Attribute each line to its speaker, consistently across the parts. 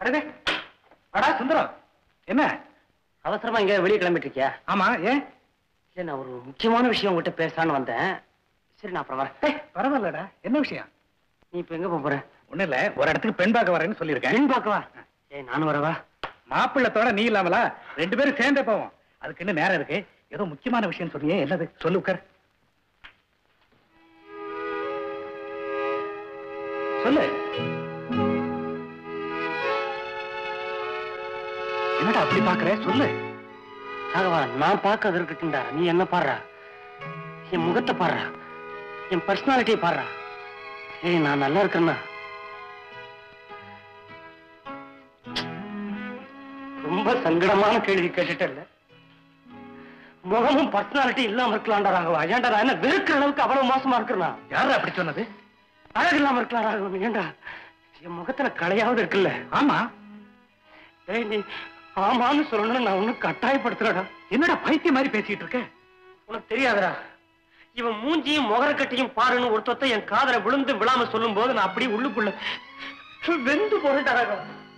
Speaker 1: அடடே அடா சுந்தரம் என்ன
Speaker 2: அவசரமா இங்க வெளியே கிளம்பிட்டு இருக்கியா
Speaker 1: ஆமா ஏன்
Speaker 2: இல்ல நான் ஒரு முக்கியமான விஷயம் உங்ககிட்ட பேசலான்னு வந்தேன் சரி நான் அப்புறம் வரேன்
Speaker 1: ஏய், பரவாயில்லடா என்ன விஷயம்
Speaker 2: நீ இப்ப எங்க போப் போற
Speaker 1: ஒண்ணும் இல்ல ஒரு இடத்துக்கு பெண் பார்க்க வரேன்னு சொல்லியிருக்கேன்
Speaker 2: பெண் பார்க்கவா ஏய் நானும் வரவா
Speaker 1: மாப்பிள்ளத்தோட நீ இல்லாமலா ரெண்டு பேரும் சேர்ந்தே போவோம் அதுக்கு இன்னும் நேரம் இருக்கு ஏதோ முக்கியமான விஷயம் சொன்னியே என்னது சொல்லு உட்கார் சொல்லு என்னடா அப்படி பாக்குற சொல்லு
Speaker 2: ராகவா நான் பார்க்கறது இருக்கட்டும்டா நீ என்ன பாடுறா என் முகத்தை பாடுறா என் பர்சனாலிட்டியை பாடுறா ஏய் நான் நல்லா இருக்கிறேன்னா ரொம்ப சங்கடமான கேள்வி கேட்டுட்டல முகமும் பர்சனாலிட்டி இல்லாம இருக்கலாம்டா ராகவா ஏன்டா நான் என்ன வெறுக்கிற அளவுக்கு அவ்வளவு மோசமா இருக்கிறனா
Speaker 1: யாரு அப்படி சொன்னது
Speaker 2: அழகு இல்லாம இருக்கலாம் ராகவன் ஏன்டா என் முகத்துல கலையாவது இருக்குல்ல
Speaker 1: ஆமா
Speaker 2: ஏய் நீ ஆமான்னு சொல்லணும்னு நான் ஒன்னும் கட்டாயப்படுத்துறடா
Speaker 1: என்னடா பைத்தியம் மாதிரி பேசிட்டு இருக்க
Speaker 2: உனக்கு தெரியாதடா இவன் மூஞ்சியும் முகரக்கட்டையும் பாருன்னு ஒருத்தொத்த என் காதல விழுந்து விழாம சொல்லும் போது நான் அப்படியே உள்ளுக்குள்ள வெந்து போறேன்டா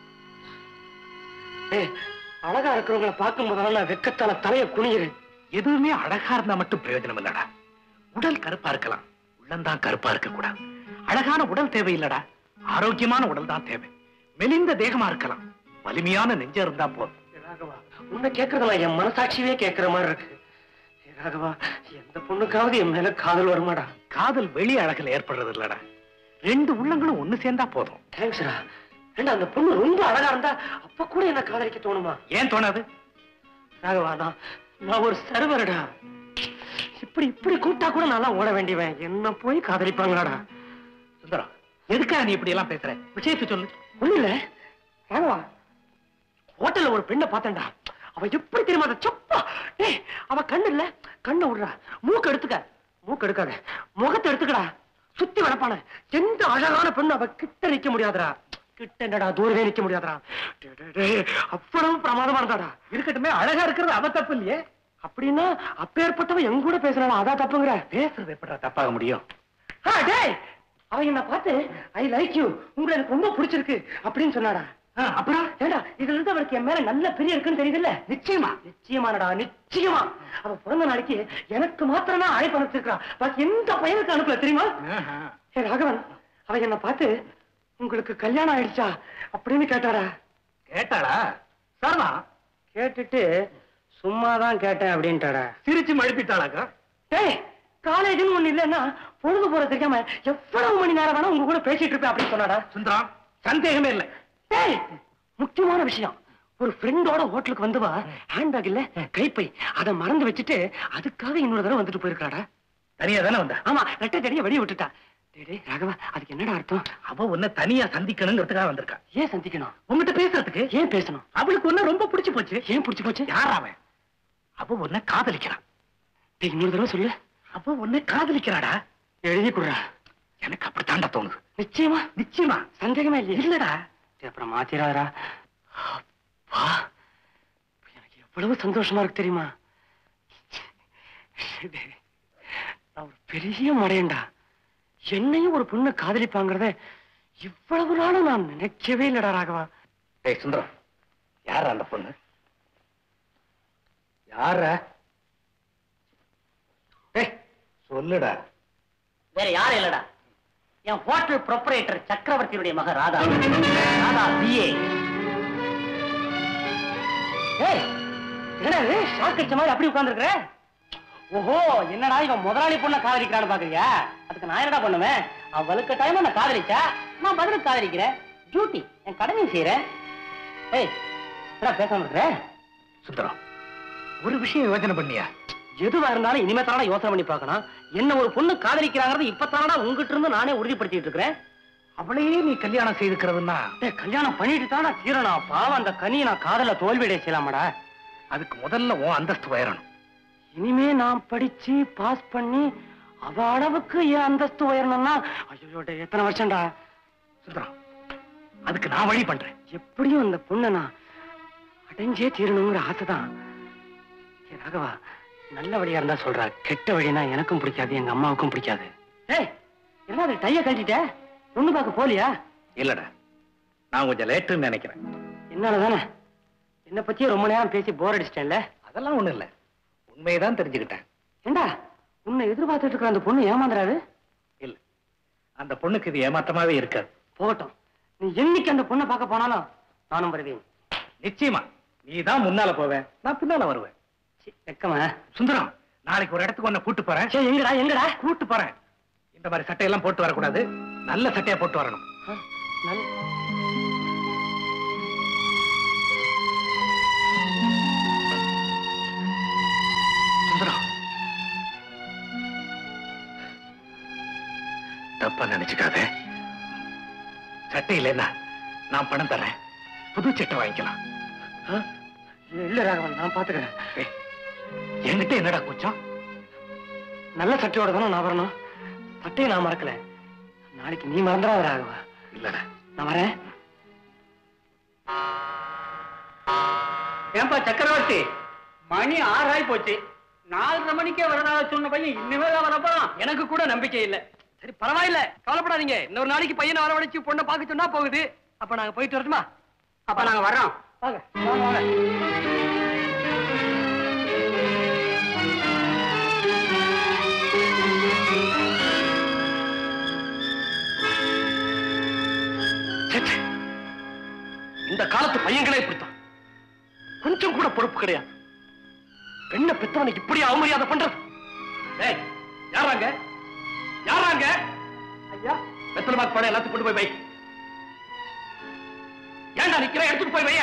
Speaker 2: ஏய் அழகா இருக்கிறவங்களை பார்க்கும் போதெல்லாம் நான் வெக்கத்தால தலைய குனிகிறேன்
Speaker 1: எதுவுமே அழகா இருந்தா மட்டும் பிரயோஜனம் இல்லடா உடல் கருப்பா இருக்கலாம் உள்ளம்தான் கருப்பா இருக்க கூடாது அழகான உடல் தேவையில்லடா ஆரோக்கியமான உடல் தான் தேவை மெலிந்த தேகமா இருக்கலாம் வலிமையான நெஞ்ச இருந்தா போதும்
Speaker 2: ராகவா உன்னை கேட்கறதுல என் மனசாட்சியே கேட்கிற மாதிரி இருக்கு ஏ ராகவா எந்த பொண்ணுக்காவது என் மேல காதல் வருமாடா
Speaker 1: காதல் வெளி அழகுல ஏற்படுறது இல்லடா ரெண்டு உள்ளங்களும் ஒண்ணு சேர்ந்தா போதும்
Speaker 2: தேங்க்ஸ்டா ஏண்டா அந்த பொண்ணு ரொம்ப அழகா இருந்தா அப்ப கூட என்ன காதலிக்க தோணுமா
Speaker 1: ஏன் தோணாது
Speaker 2: ராகவா நான் நான் ஒரு சர்வரடா இப்படி இப்படி கூப்பிட்டா கூட நல்லா ஓட வேண்டியவன் என்ன போய் காதலிப்பாங்களாடா
Speaker 1: சுந்தரம் எதுக்காக நீ இப்படி எல்லாம் பேசுற விஷயத்தை சொல்லு
Speaker 2: ஒண்ணு இல்ல ராகவா ஹோட்டல்ல ஒரு பெண்ணை பார்த்தேன்டா அவ எப்படி தெரியுமா அந்த சப்பா ஏய் அவ கண்ணு இல்ல கண்ணை விடுறா மூக்கு எடுத்துக்க மூக்கு எடுக்காத முகத்தை எடுத்துக்கடா சுத்தி வளப்பான எந்த அழகான பெண்ணு அவ கிட்ட நிக்க முடியாதுடா கிட்ட என்னடா தூரவே நிக்க முடியாதுடா டேய், டேய், டேய், அவ்வளவு பிரமாதமா இருந்தாடா
Speaker 1: இருக்கட்டுமே அழகா இருக்கிறது அவ தப்பு இல்லையே
Speaker 2: அப்படின்னா அப்பேற்பட்டவன் என் கூட பேசுறானா அதான் தப்புங்கிற
Speaker 1: பேசுறது எப்படா தப்பாக முடியும்
Speaker 2: ஆ, டேய் அவன் என்ன பார்த்து ஐ லைக் யூ உங்களை எனக்கு ரொம்ப பிடிச்சிருக்கு அப்படின்னு சொன்னாடா
Speaker 1: ஆ,
Speaker 2: அப்புறம் ஏடா இதுல இருந்து அவளுக்கு என் மேல நல்ல பெரிய இருக்குன்னு தெரியுதுல்ல
Speaker 1: நிச்சயமா
Speaker 2: நிச்சயமானடா நிச்சயமா அவ பிறந்த நாளைக்கு எனக்கு மாத்திரம் தான் அழைப்பு அனுப்பிச்சிருக்கா பாக்கி எந்த பையனுக்கு அனுப்பல தெரியுமா
Speaker 1: ஆஹா.
Speaker 2: ஏ ராகவன் அவ என்ன பார்த்து உங்களுக்கு கல்யாணம் ஆயிடுச்சா அப்படின்னு கேட்டாடா
Speaker 1: கேட்டாளா சர்மா
Speaker 2: கேட்டுட்டு சும்மா தான் கேட்டேன் அப்படின்ட்டாடா
Speaker 1: சிரிச்சு மழுப்பிட்டாளாக்கா
Speaker 2: டேய் காலேஜ்னு ஒண்ணு இல்லைன்னா பொழுது போற தெரியாம எவ்வளவு மணி நேரம் வேணா உங்க கூட பேசிட்டு இருப்பேன் அப்படின்னு சொன்னாடா
Speaker 1: சுந்தரம் சந்தேகமே இல்லை
Speaker 2: டேய் முக்கியமான விஷயம் ஒரு ஃப்ரெண்டோட ஹோட்டலுக்கு வந்துவா ஹேண்ட்பேக் இல்ல கைப்பை அதை மறந்து வச்சுட்டு அதுக்காக இன்னொரு தடவை வந்துட்டு போயிருக்காடா
Speaker 1: தனியா தானே வந்தா
Speaker 2: ஆமா ரெட்டை தடிய வெளிய விட்டுட்டா டேய் டேய், ராகவா அதுக்கு என்னடா அர்த்தம்
Speaker 1: அவ உன்னை தனியா சந்திக்கணுங்கிறதுக்காக வந்திருக்கா
Speaker 2: ஏன் சந்திக்கணும்
Speaker 1: உன்கிட்ட பேசுறதுக்கு
Speaker 2: ஏன் பேசணும்
Speaker 1: அவளுக்கு உன்னை ரொம்ப பிடிச்சு போச்சு
Speaker 2: ஏன் பிடிச்சு போச்சு
Speaker 1: யார் அவன் அவ உன்னை காதலிக்கிறான்
Speaker 2: டேய் இன்னொரு தடவை சொல்லு
Speaker 1: அவ உன்னை காதலிக்கிறாடா
Speaker 2: எழுதி கொடுறா
Speaker 1: எனக்கு அப்படித்தாண்டா தோணுது
Speaker 2: நிச்சயமா
Speaker 1: நிச்சயமா
Speaker 2: சந்தேகமே இல்லையா
Speaker 1: இல்லடா
Speaker 2: டேய், அப்புறம் மாத்திராரா அப்பா எனக்கு எவ்வளவு சந்தோஷமா இருக்கு தெரியுமா டேய், நான் ஒரு பெரிய மடையன்டா என்னையும் ஒரு பொண்ணு காதலிப்பாங்கிறத இவ்வளவு நாளும் நான் நினைக்கவே இல்லடா ராகவா
Speaker 1: ஏய் சுந்தரம் யாரா அந்த பொண்ணு யார ஏய் சொல்லுடா
Speaker 2: வேற யாரும் இல்லடா என் ஹோட்டல் ப்ரொப்பரேட்டர் சக்கரவர்த்தியுடைய மக ராதா ராதா பிஏ ஏய் என்னடா இது ஷாக் அடிச்ச மாதிரி அப்படி உட்கார்ந்துருக்கிற ஓஹோ என்னடா இவன் முதலாளி பொண்ண காதலிக்கிறான்னு பாக்குறியா அதுக்கு நான் என்னடா பண்ணுவேன் அவளுக்கு டைம் நான் காதலிச்சா நான் பதிலுக்கு காதலிக்கிறேன் டியூட்டி என் கடமையை செய்யறேன் ஏய் என்னடா பேசாம இருக்கிற
Speaker 1: சுந்தரம் ஒரு விஷயம் யோசனை பண்ணியா
Speaker 2: எதுவா இருந்தாலும் இனிமே தானடா யோசனை பண்ணி பார்க்கணும் என்ன ஒரு பொண்ணு காதலிக்கிறாங்கிறது இப்பதானடா உங்ககிட்ட இருந்து நானே உறுதிப்படுத்திட்டு இருக்கிறேன்
Speaker 1: அவளையே நீ கல்யாணம் செய்துக்கிறதுன்னா
Speaker 2: டேய், கல்யாணம் பண்ணிட்டு தானா தீரணும் பாவம் அந்த கனியை நான் காதல தோல்வியடைய செய்யலாமாடா
Speaker 1: அதுக்கு முதல்ல உன் அந்தஸ்து உயரணும்
Speaker 2: இனிமே நான் படிச்சு பாஸ் பண்ணி அவ அளவுக்கு என் அந்தஸ்து உயரணும்னா ஐயோ டேய், எத்தனை வருஷம்டா
Speaker 1: சுந்தரம் அதுக்கு நான் வழி பண்றேன்
Speaker 2: எப்படியும் அந்த பொண்ணை நான் அடைஞ்சே தீரணுங்கிற ஆசைதான் ஏ ராகவா நல்ல வழியா இருந்தா சொல்றா கெட்ட வழினா எனக்கும் பிடிக்காது எங்க அம்மாவுக்கும் பிடிக்காது ஏய் என்ன டைய கழட்டிட்ட பொண்ணு பார்க்க போலியா
Speaker 1: இல்லடா நான் கொஞ்சம் லேட்டுன்னு நினைக்கிறேன்
Speaker 2: என்னால தானே என்னை பத்தி ரொம்ப நேரம் பேசி போர் அடிச்சிட்டேன்ல
Speaker 1: அதெல்லாம் ஒண்ணும் இல்ல உண்மையதான் தெரிஞ்சுக்கிட்டேன்
Speaker 2: ஏண்டா உன்னை எதிர்பார்த்துட்டு இருக்கிற அந்த பொண்ணு ஏமாந்துறாரு
Speaker 1: இல்ல அந்த பொண்ணுக்கு இது ஏமாற்றமாவே இருக்காது
Speaker 2: போகட்டும் நீ என்னைக்கு அந்த பொண்ணை பார்க்க போனாலும் நானும் வருவேன்
Speaker 1: நிச்சயமா நீ தான் முன்னால போவேன் நான் பின்னால வருவேன்
Speaker 2: சி, வெக்கமா
Speaker 1: சுந்தரம் நாளைக்கு ஒரு இடத்துக்கு உன்னை கூட்டு போறேன்
Speaker 2: சரி எங்கடா எங்கடா
Speaker 1: கூட்டு போறேன் இந்த மாதிரி சட்டையெல்லாம் போட்டு வரக்கூடாது நல்ல சட்டையா போட்டு வரணும்
Speaker 2: ஆ, நல்ல-
Speaker 1: சுந்தரம் தப்பா நினைச்சுக்காத சட்டை இல்லைன்னா நான் பணம் தர்றேன் புது சட்டை வாங்கிக்கலாம்
Speaker 2: ஆ? இல்ல ராகவன் நான் பாத்துக்கிறேன்
Speaker 1: ஏய், என்கிட்ட என்னடா கூச்சம்
Speaker 2: நல்ல சட்டையோட தானே நான் வரணும் சட்டையை நான் மறக்கல நாளைக்கு நீ மறந்துடாத ராகவா
Speaker 1: இல்லடா
Speaker 2: நான் வரேன் ஏன்பா சக்கரவர்த்தி மணி ஆறாய் போச்சு நாலரை மணிக்கே வரதா சொன்ன பையன் இனிமே தான் வரப்போறான் எனக்கு கூட நம்பிக்கை இல்ல சரி பரவாயில்ல கவலைப்படாதீங்க இன்னொரு நாளைக்கு பையனை வரவழைச்சு பொண்ணை பார்க்க சொன்னா போகுது அப்ப நாங்க போயிட்டு வரட்டுமா அப்ப நாங்க வர்றோம் வாங்க வாங்க வாங்க
Speaker 1: ச்சே, ச்சே. இந்த காலத்து பையங்களே இப்படித்தான் கொஞ்சம் கூட பொறுப்பு கிடையாது பெண்ணை பெத்தவனை இப்படி அவமரியாதை பண்றது ஏய் யாராங்க யாராங்க
Speaker 2: ஐயா
Speaker 1: வெத்தலை பாக்கு படம் எல்லாத்தையும் கொண்டு போய் வை ஏன்டா நிக்கிற எடுத்துட்டு போய் வைய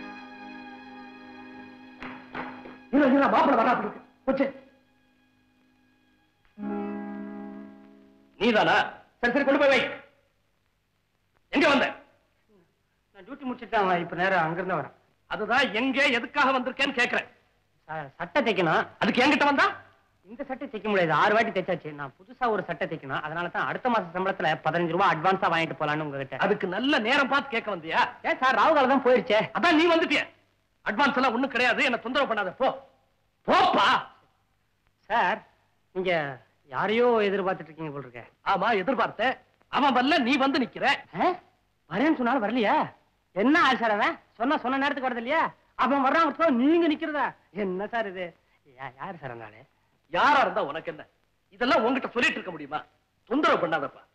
Speaker 1: இல்ல இல்ல மாப்பிள வரா இருக்கு போச்சு நீதானா சரி சரி கொண்டு போய் வை எங்க வந்த
Speaker 2: நான் டியூட்டி முடிச்சுட்டேன் இப்ப நேரம் அங்கிருந்து வரேன்
Speaker 1: அதுதான் எங்க எதுக்காக வந்திருக்கேன்னு கேக்குறேன்
Speaker 2: ச- சட்டை தைக்கணும்
Speaker 1: அதுக்கு என்கிட்ட வந்தா
Speaker 2: இந்த சட்டை தைக்க முடியாது ஆறு வாட்டி தைச்சாச்சு நான் புதுசா ஒரு சட்டை தைக்கணும் அதனால தான் அடுத்த மாச சம்பளத்துல பதினஞ்சு ரூபாய் அட்வான்ஸா வாங்கிட்டு போலான்னு உங்ககிட்ட
Speaker 1: அதுக்கு நல்ல நேரம் பார்த்து கேட்க வந்தியா
Speaker 2: ஏன் சார் ராவு காலம் தான் போயிருச்சே
Speaker 1: அதான் நீ வந்துட்டிய அட்வான்ஸ் எல்லாம் ஒண்ணும் கிடையாது என்ன தொந்தரவு பண்ணாத போ போப்பா
Speaker 2: சார் நீங்க யாரையோ எதிர்பார்த்துட்டு இருக்கீங்க போல் இருக்க
Speaker 1: ஆமா எதிர்பார்த்தேன் அவன் வரல நீ வந்து நிக்கிற
Speaker 2: ஆ? வரேன்னு சொன்னாலும் வரலையா என்ன ஆள் சார் அவன் சொன்னா சொன்ன நேரத்துக்கு வரது இல்லையா அவன் வர்றான் நீங்க நிக்கிறதா என்ன சார் இது யா- யாரு சார் அந்த ஆளு
Speaker 1: யாரா இருந்தா உனக்கு என்ன இதெல்லாம் உன்கிட்ட சொல்லிட்டு இருக்க முடியுமா தொந்தரவு பண்ணாதப்பா